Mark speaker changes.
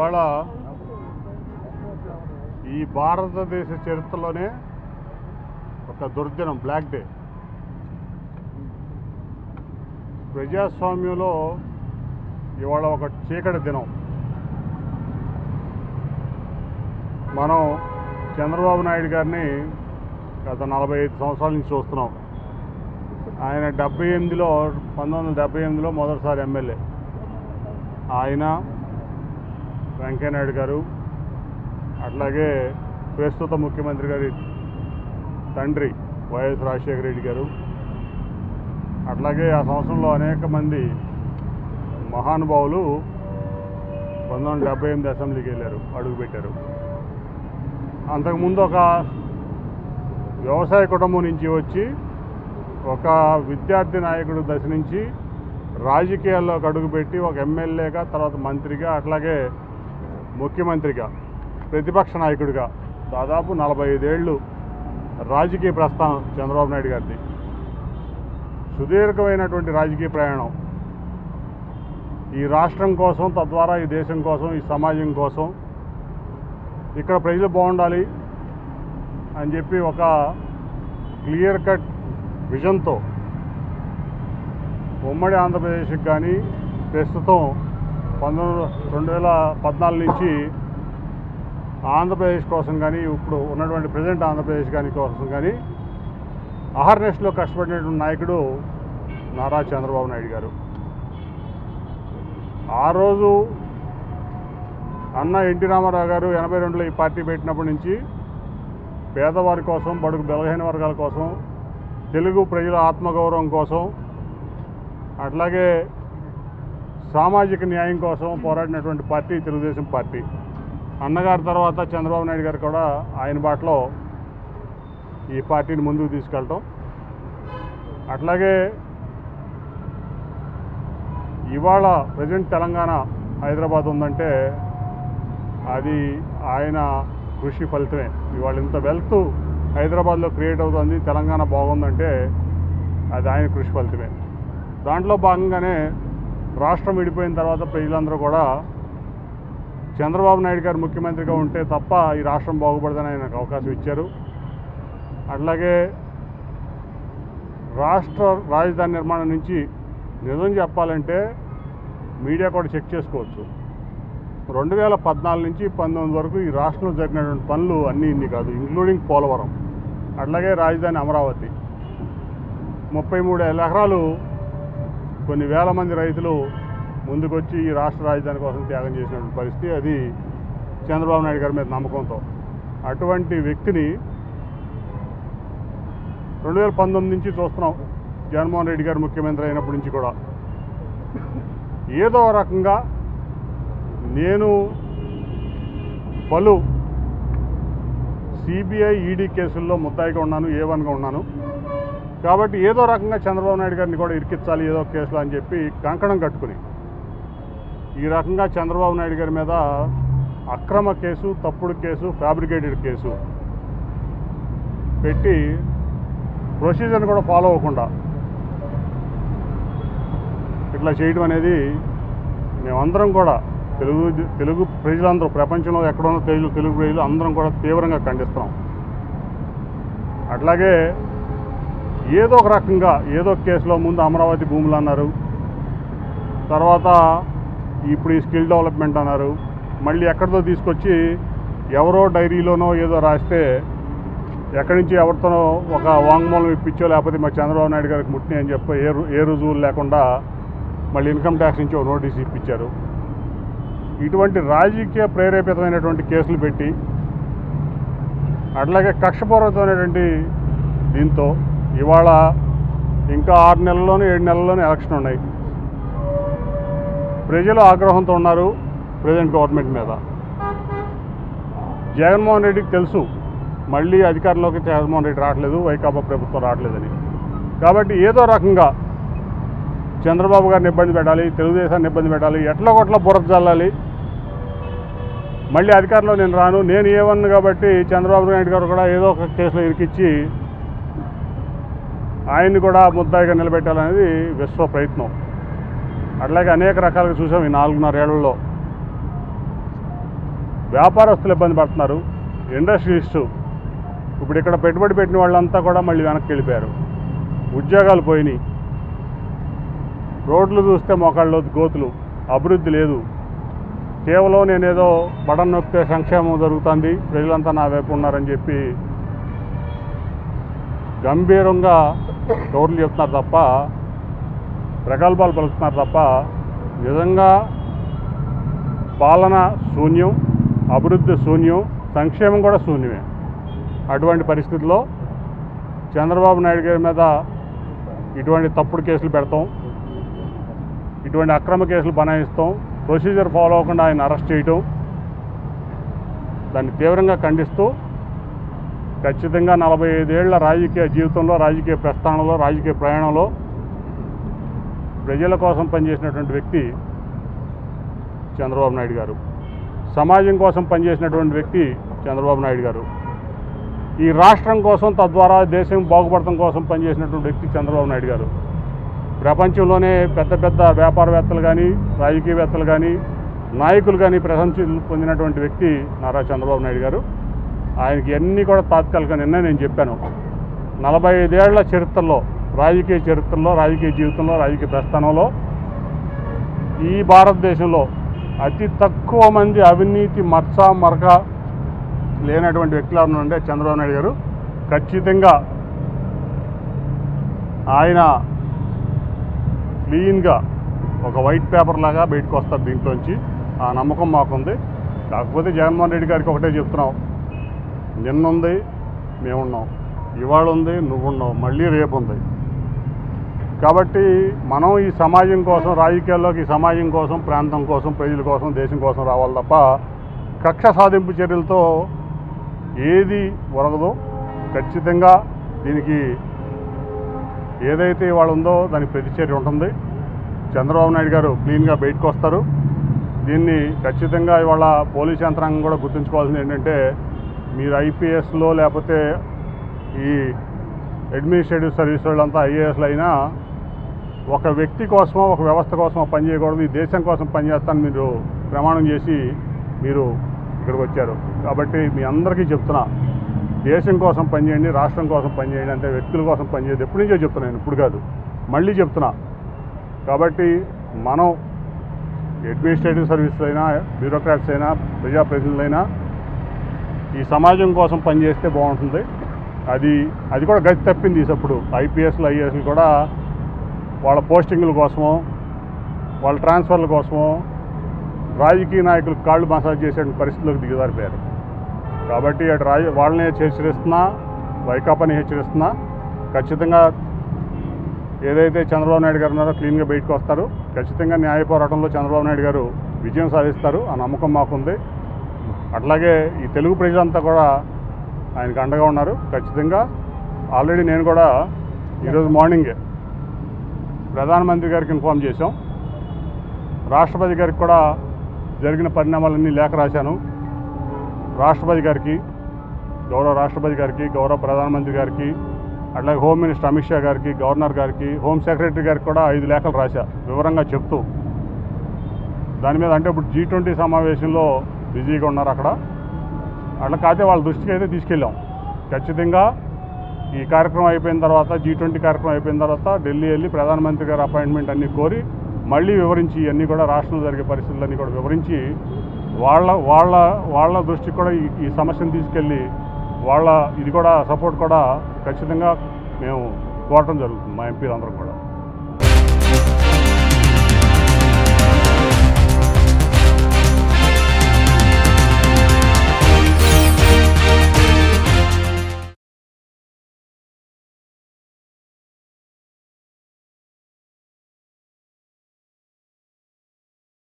Speaker 1: ఇవాళ ఈ భారతదేశ చరిత్రలోనే ఒక దుర్దినం బ్లాక్ డే ప్రజాస్వామ్యంలో ఇవాళ ఒక చీకటి దినం మనం చంద్రబాబు నాయుడు గారిని గత నలభై ఐదు సంవత్సరాల నుంచి చూస్తున్నాం ఆయన డెబ్బై ఎనిమిదిలో పంతొమ్మిది వందల డెబ్బై ఎనిమిదిలో మొదటిసారి ఎమ్మెల్యే ఆయన వెంకయ్యనాయుడు గారు అట్లాగే ప్రస్తుత ముఖ్యమంత్రి గారి తండ్రి వైఎస్ రాజశేఖర రెడ్డి గారు అట్లాగే ఆ సంవత్సరంలో అనేక మంది మహానుభావులు పంతొమ్మిది వందల డెబ్బై ఎనిమిది అసెంబ్లీకి వెళ్ళారు అడుగుపెట్టారు అంతకుముందు ఒక వ్యవసాయ కుటుంబం నుంచి వచ్చి ఒక విద్యార్థి నాయకుడు దశ నుంచి రాజకీయాల్లోకి అడుగుపెట్టి ఒక ఎమ్మెల్యేగా తర్వాత మంత్రిగా అట్లాగే ముఖ్యమంత్రిగా ప్రతిపక్ష నాయకుడిగా దాదాపు నలభై ఐదేళ్ళు రాజకీయ ప్రస్థానం చంద్రబాబు నాయుడు గారిది సుదీర్ఘమైనటువంటి రాజకీయ ప్రయాణం ఈ రాష్ట్రం కోసం తద్వారా ఈ దేశం కోసం ఈ సమాజం కోసం ఇక్కడ ప్రజలు బాగుండాలి అని చెప్పి ఒక క్లియర్ కట్ విజన్తో ఉమ్మడి ఆంధ్రప్రదేశ్కి కానీ ప్రస్తుతం పంతొమ్మిది రెండు వేల పద్నాలుగు నుంచి ఆంధ్రప్రదేశ్ కోసం కానీ ఇప్పుడు ఉన్నటువంటి ప్రజెంట్ ఆంధ్రప్రదేశ్ కానీ కోసం కానీ అహర్నెస్లో కష్టపడినటువంటి నాయకుడు నారా చంద్రబాబు నాయుడు గారు ఆ రోజు అన్న ఎన్టీ రామారావు గారు ఎనభై రెండులో ఈ పార్టీ పెట్టినప్పటి నుంచి పేదవారి కోసం బడుగు బలహీన వర్గాల కోసం తెలుగు ప్రజల ఆత్మగౌరవం కోసం అట్లాగే సామాజిక న్యాయం కోసం పోరాడినటువంటి పార్టీ తెలుగుదేశం పార్టీ అన్నగారి తర్వాత చంద్రబాబు నాయుడు గారు కూడా ఆయన బాటలో ఈ పార్టీని ముందుకు తీసుకెళ్ళటం అట్లాగే ఇవాళ ప్రజెంట్ తెలంగాణ హైదరాబాద్ ఉందంటే అది ఆయన కృషి ఫలితమే ఇవాళ ఇంత వెల్త్ హైదరాబాద్లో క్రియేట్ అవుతుంది తెలంగాణ బాగుందంటే అది ఆయన కృషి ఫలితమే దాంట్లో భాగంగానే రాష్ట్రం విడిపోయిన తర్వాత ప్రజలందరూ కూడా చంద్రబాబు నాయుడు గారు ముఖ్యమంత్రిగా ఉంటే తప్ప ఈ రాష్ట్రం బాగుపడదని ఆయనకు అవకాశం ఇచ్చారు అట్లాగే రాష్ట్ర రాజధాని నిర్మాణం నుంచి నిజం చెప్పాలంటే మీడియా కూడా చెక్ చేసుకోవచ్చు రెండు వేల పద్నాలుగు నుంచి పంతొమ్మిది వరకు ఈ రాష్ట్రంలో జరిగినటువంటి పనులు అన్నీ ఇన్ని కాదు ఇంక్లూడింగ్ పోలవరం అట్లాగే రాజధాని అమరావతి ముప్పై మూడు వేల ఎకరాలు కొన్ని వేల మంది రైతులు ముందుకొచ్చి ఈ రాష్ట్ర రాజధాని కోసం త్యాగం చేసినటువంటి పరిస్థితి అది చంద్రబాబు నాయుడు గారి మీద నమ్మకంతో అటువంటి వ్యక్తిని రెండు వేల పంతొమ్మిది నుంచి చూస్తున్నాం జగన్మోహన్ రెడ్డి గారు ముఖ్యమంత్రి అయినప్పటి నుంచి కూడా ఏదో రకంగా నేను పలు సిబిఐ ఈడీ కేసుల్లో ముద్దాయిగా ఉన్నాను ఏ వన్గా ఉన్నాను కాబట్టి ఏదో రకంగా చంద్రబాబు నాయుడు గారిని కూడా ఇరికించాలి ఏదో ఒక కేసులో అని చెప్పి కంకణం కట్టుకుని ఈ రకంగా చంద్రబాబు నాయుడు గారి మీద అక్రమ కేసు తప్పుడు కేసు ఫ్యాబ్రికేటెడ్ కేసు పెట్టి ప్రొసీజర్ని కూడా ఫాలో అవ్వకుండా ఇట్లా చేయడం అనేది మేమందరం కూడా తెలుగు తెలుగు ప్రజలందరూ ప్రపంచంలో ఎక్కడున్న తెలుగు తెలుగు ప్రజలు అందరం కూడా తీవ్రంగా ఖండిస్తున్నాం అట్లాగే ఏదో ఒక రకంగా ఏదో ఒక కేసులో ముందు అమరావతి భూములు అన్నారు తర్వాత ఇప్పుడు ఈ స్కిల్ డెవలప్మెంట్ అన్నారు మళ్ళీ ఎక్కడితో తీసుకొచ్చి ఎవరో డైరీలోనో ఏదో రాస్తే ఎక్కడి నుంచి ఎవరితోనో ఒక వాంగ్మూలం ఇప్పించో లేకపోతే మా చంద్రబాబు నాయుడు గారికి ముట్టినాయి అని చెప్పి ఏ రు- ఏ రుజువులు లేకుండా మళ్ళీ ఇన్కమ్ ట్యాక్స్ నుంచి ఒక నోటీస్ ఇప్పించారు ఇటువంటి రాజకీయ ప్రేరేపితమైనటువంటి కేసులు పెట్టి అట్లాగే కక్షపూర్వకమైనటువంటి దీంతో ఇవాళ ఇంకా ఆరు నెలల్లోనే ఏడు నెలల్లోనే ఎలక్షన్ ఉన్నాయి ప్రజలు ఆగ్రహంతో ఉన్నారు ప్రజెంట్ గవర్నమెంట్ మీద జగన్మోహన్ రెడ్డికి తెలుసు మళ్ళీ అధికారంలోకి జగన్మోహన్ రెడ్డి రావట్లేదు వైకాపా ప్రభుత్వం రావట్లేదని కాబట్టి ఏదో రకంగా చంద్రబాబు గారిని ఇబ్బంది పెట్టాలి తెలుగుదేశాన్ని ఇబ్బంది పెట్టాలి ఎట్లా కొట్ల బురద చల్లాలి మళ్ళీ అధికారంలో నేను రాను నేను ఏమన్నా కాబట్టి చంద్రబాబు నాయుడు గారు కూడా ఏదో ఒక కేసులో ఇరికిచ్చి ఆయన్ని కూడా ముద్దాయిగా నిలబెట్టాలనేది విశ్వ ప్రయత్నం అట్లాగే అనేక రకాలుగా చూసాం ఈ నాలుగున్నర ఏళ్లలో వ్యాపారస్తులు ఇబ్బంది పడుతున్నారు ఇండస్ట్రీస్టు ఇప్పుడు ఇక్కడ పెట్టుబడి పెట్టిన వాళ్ళంతా కూడా మళ్ళీ వెనక్కి వెళ్ళిపోయారు ఉద్యోగాలు పోయినాయి రోడ్లు చూస్తే మోకాళ్ళు గోతులు అభివృద్ధి లేదు కేవలం నేనేదో బటన్ నొక్కితే సంక్షేమం జరుగుతుంది ప్రజలంతా నా వైపు ఉన్నారని చెప్పి గంభీరంగా కౌర్లు చెప్తున్నారు తప్ప ప్రగల్భాలు పలుకుతున్నారు తప్ప నిజంగా పాలన శూన్యం అభివృద్ధి శూన్యం సంక్షేమం కూడా శూన్యమే అటువంటి పరిస్థితుల్లో చంద్రబాబు నాయుడు గారి మీద ఇటువంటి తప్పుడు కేసులు పెడతాం ఇటువంటి అక్రమ కేసులు బనాయిస్తాం ప్రొసీజర్ ఫాలో అవ్వకుండా ఆయన అరెస్ట్ చేయటం దాన్ని తీవ్రంగా ఖండిస్తూ ఖచ్చితంగా నలభై ఐదేళ్ల రాజకీయ జీవితంలో రాజకీయ ప్రస్థానంలో రాజకీయ ప్రయాణంలో ప్రజల కోసం పనిచేసినటువంటి వ్యక్తి చంద్రబాబు నాయుడు గారు సమాజం కోసం పనిచేసినటువంటి వ్యక్తి చంద్రబాబు నాయుడు గారు ఈ రాష్ట్రం కోసం తద్వారా దేశం బాగుపడటం కోసం పనిచేసినటువంటి వ్యక్తి చంద్రబాబు నాయుడు గారు ప్రపంచంలోనే పెద్ద పెద్ద వ్యాపారవేత్తలు కానీ రాజకీయవేత్తలు కానీ నాయకులు కానీ ప్రశంసలు పొందినటువంటి వ్యక్తి నారా చంద్రబాబు నాయుడు గారు ఆయనకి అన్నీ కూడా తాత్కాలిక నిన్న నేను చెప్పాను నలభై ఐదేళ్ల చరిత్రలో రాజకీయ చరిత్రలో రాజకీయ జీవితంలో రాజకీయ ప్రస్థానంలో ఈ భారతదేశంలో అతి తక్కువ మంది అవినీతి మచ్చ మరక లేనటువంటి వ్యక్తులు ఎవరైనా ఉంటే చంద్రబాబు నాయుడు గారు ఖచ్చితంగా ఆయన క్లీన్గా ఒక వైట్ పేపర్ లాగా బయటకు వస్తారు దీంట్లోంచి ఆ నమ్మకం మాకుంది కాకపోతే జగన్మోహన్ రెడ్డి గారికి ఒకటే చెప్తున్నాం నిన్నుంది మేమున్నాం ఇవాళ ఉంది నువ్వున్నావు మళ్ళీ రేపు ఉంది కాబట్టి మనం ఈ సమాజం కోసం రాజకీయాల్లోకి ఈ సమాజం కోసం ప్రాంతం కోసం ప్రజల కోసం దేశం కోసం రావాలి తప్ప కక్ష సాధింపు చర్యలతో ఏది ఒరగదో ఖచ్చితంగా దీనికి ఏదైతే ఇవాళ ఉందో దానికి ప్రతిచర్య ఉంటుంది చంద్రబాబు నాయుడు గారు క్లీన్గా బయటకు వస్తారు దీన్ని ఖచ్చితంగా ఇవాళ పోలీస్ యంత్రాంగం కూడా గుర్తుంచుకోవాల్సింది ఏంటంటే మీరు ఐపీఎస్లో లేకపోతే ఈ అడ్మినిస్ట్రేటివ్ సర్వీస్ వాళ్ళంతా ఐఏఎస్లు అయినా ఒక వ్యక్తి కోసమో ఒక వ్యవస్థ కోసమో పనిచేయకూడదు ఈ దేశం కోసం పనిచేస్తాను మీరు ప్రమాణం చేసి మీరు ఇక్కడికి వచ్చారు కాబట్టి మీ అందరికీ చెప్తున్నా దేశం కోసం పనిచేయండి రాష్ట్రం కోసం పనిచేయండి అంటే వ్యక్తుల కోసం పనిచేయదు ఎప్పటి నుంచో చెప్తున్నా నేను ఇప్పుడు కాదు మళ్ళీ చెప్తున్నా కాబట్టి మనం అడ్మినిస్ట్రేటివ్ సర్వీస్ అయినా బ్యూరోక్రాట్స్ అయినా ప్రజాప్రతినిధులైనా ఈ సమాజం కోసం పనిచేస్తే బాగుంటుంది అది అది కూడా గతి తప్పింది ఇప్పుడు ఐపీఎస్లు ఐఏఎస్లు కూడా వాళ్ళ పోస్టింగుల కోసమో వాళ్ళ ట్రాన్స్ఫర్ల కోసమో రాజకీయ నాయకులు కాళ్ళు మసాజ్ చేసే పరిస్థితులకు దిగజారిపోయారు కాబట్టి అటు రాజ వాళ్ళని హెచ్చరిస్తున్నా వైకాపాని హెచ్చరిస్తున్నా ఖచ్చితంగా ఏదైతే చంద్రబాబు నాయుడు గారు ఉన్నారో క్లీన్గా బయటకు వస్తారు ఖచ్చితంగా న్యాయ పోరాటంలో చంద్రబాబు నాయుడు గారు విజయం సాధిస్తారు ఆ నమ్మకం మాకుంది అట్లాగే ఈ తెలుగు ప్రజలంతా కూడా ఆయనకు అండగా ఉన్నారు ఖచ్చితంగా ఆల్రెడీ నేను కూడా ఈరోజు మార్నింగే ప్రధానమంత్రి గారికి ఇన్ఫామ్ చేశాం రాష్ట్రపతి గారికి కూడా జరిగిన పరిణామాలన్నీ లేఖ రాశాను రాష్ట్రపతి గారికి గౌరవ రాష్ట్రపతి గారికి గౌరవ ప్రధానమంత్రి గారికి అట్లాగే హోమ్ మినిస్టర్ అమిత్ షా గారికి గవర్నర్ గారికి హోమ్ సెక్రటరీ గారికి కూడా ఐదు లేఖలు రాశా వివరంగా చెప్తూ దాని మీద అంటే ఇప్పుడు జీ ట్వంటీ సమావేశంలో బిజీగా ఉన్నారు అక్కడ అట్లా కాకపోతే వాళ్ళ దృష్టికి అయితే తీసుకెళ్ళాం ఖచ్చితంగా ఈ కార్యక్రమం అయిపోయిన తర్వాత జీ ట్వంటీ కార్యక్రమం అయిపోయిన తర్వాత ఢిల్లీ వెళ్ళి ప్రధానమంత్రి గారి అపాయింట్మెంట్ అన్నీ కోరి మళ్ళీ వివరించి ఇవన్నీ కూడా రాష్ట్రంలో జరిగే పరిస్థితులన్నీ కూడా వివరించి వాళ్ళ వాళ్ళ వాళ్ళ దృష్టికి కూడా ఈ ఈ సమస్యను తీసుకెళ్ళి వాళ్ళ ఇది కూడా సపోర్ట్ కూడా ఖచ్చితంగా మేము కోరటం జరుగుతుంది మా ఎంపీలందరూ కూడా